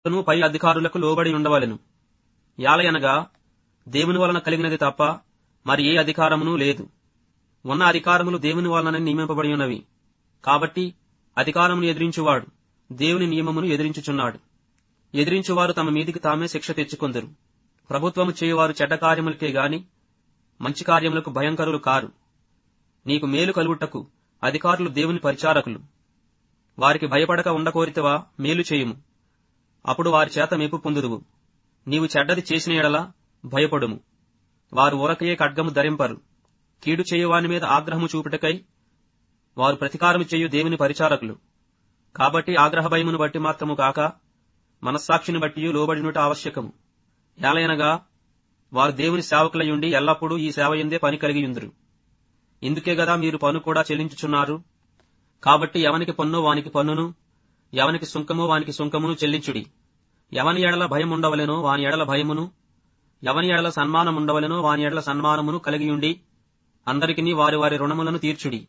ను పై అధికారులకు లోబడి ఉండవలెను యాలయనగా దేవుని వలన కలిగినది తప్ప మరి ఏ అధికారమును లేదు ఉన్న అధికారములు దేవుని వలన నియమింపబడి ఉన్నవి కాబట్టి అధికారమును ఎదిరించువాడు దేవుని నియమమును ఎదిరించుచున్నాడు ఎదిరించువారు తమ మీదికి తామే శిక్ష తెచ్చుకొందరు ప్రభుత్వము చేయువారు చెడ్డ కార్యములకే గాని మంచి కార్యములకు భయంకరులు కారు నీకు మేలు కలుగుటకు అధికారులు దేవుని పరిచారకులు వారికి భయపడక ఉండకోరితవా మేలు చేయుము అప్పుడు వారి చేత మెప్పు పొందుదువు నీవు చెడ్డది చేసిన ఎడల భయపడుము వారు ఊరకయే ఖడ్గము ధరింపరు కీడు చేయువాని మీద ఆగ్రహము చూపుటకై వారు ప్రతీకారము చేయు దేవుని పరిచారకులు కాబట్టి ఆగ్రహ భయమును బట్టి మాత్రము కాక మనస్సాక్షిని బట్టి లోబడినుట ఆవశ్యకము ఏలయనగా వారు దేవుని సేవకులయుండి ఎల్లప్పుడూ ఈ సేవ ఎందే పని కలిగియుందురు ఇందుకే గదా మీరు పన్ను కూడా చెల్లించుచున్నారు కాబట్టి ఎవనికి పన్ను వానికి పన్నును ఎవనికి సుంకమో వానికి సుంకమును చెల్లించుడి ఎవని ఎడల భయం ఉండవలెనో వాని ఎడల భయమును ఎవని ఎడల సన్మానం ఉండవలెనో వాని ఎడల సన్మానమును కలిగియుండి అందరికిని వారి వారి రుణములను తీర్చుడి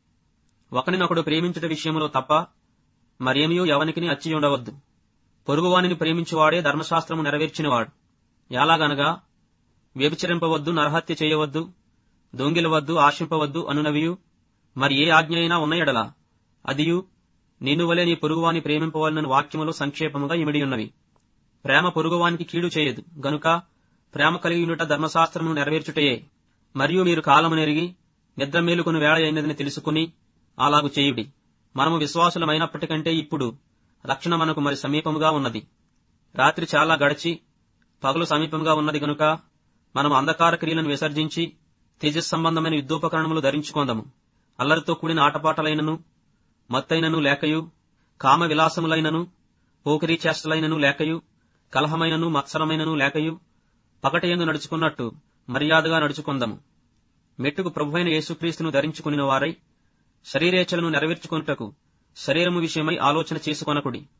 ఒకనినొకడు ప్రేమించుట విషయములో తప్ప మరేమియో ఎవనికిని అచ్చి ఉండవద్దు పొరుగువానిని ప్రేమించువాడే ధర్మశాస్త్రము నెరవేర్చినవాడు ఎలాగనగా వ్యభిచరింపవద్దు నరహత్య చేయవద్దు దొంగిలవద్దు ఆశింపవద్దు అనునవియు మరి ఏ ఆజ్ఞ అయినా ఉన్న ఎడల అదియు నిన్ను వలె నీ పొరుగువాని ప్రేమింపవలనని వాక్యములో సంక్షేపముగా ఇమిడి ఉన్నవి ప్రేమ పొరుగువానికి కీడు చేయదు గనుక ప్రేమ కలిగి ఉండుట ధర్మశాస్త్రమును నెరవేర్చుటయే మరియు మీరు కాలము నెరిగి నిద్ర మేలుకుని వేళ అయినదని తెలుసుకుని అలాగు చేయుడి మనము విశ్వాసులమైనప్పటికంటే ఇప్పుడు రక్షణ మనకు మరి సమీపముగా ఉన్నది రాత్రి చాలా గడిచి పగలు సమీపంగా ఉన్నది గనుక మనం అంధకార క్రియలను విసర్జించి తేజస్ సంబంధమైన యుద్ధోపకరణములు ధరించుకొందము అల్లరితో కూడిన ఆటపాటలైనను మత్తైనను లేకయు కామ విలాసములైనను పోకిరీ చేష్టలైనను లేకయు కలహమైనను మత్సరమైనను లేకయు పగటయందు నడుచుకున్నట్టు మర్యాదగా నడుచుకుందాము మెట్టుకు ప్రభువైన యేసుక్రీస్తును ధరించుకుని వారై శరీరేచ్ఛలను నెరవేర్చుకొనుటకు శరీరము విషయమై ఆలోచన చేసుకొనకుడి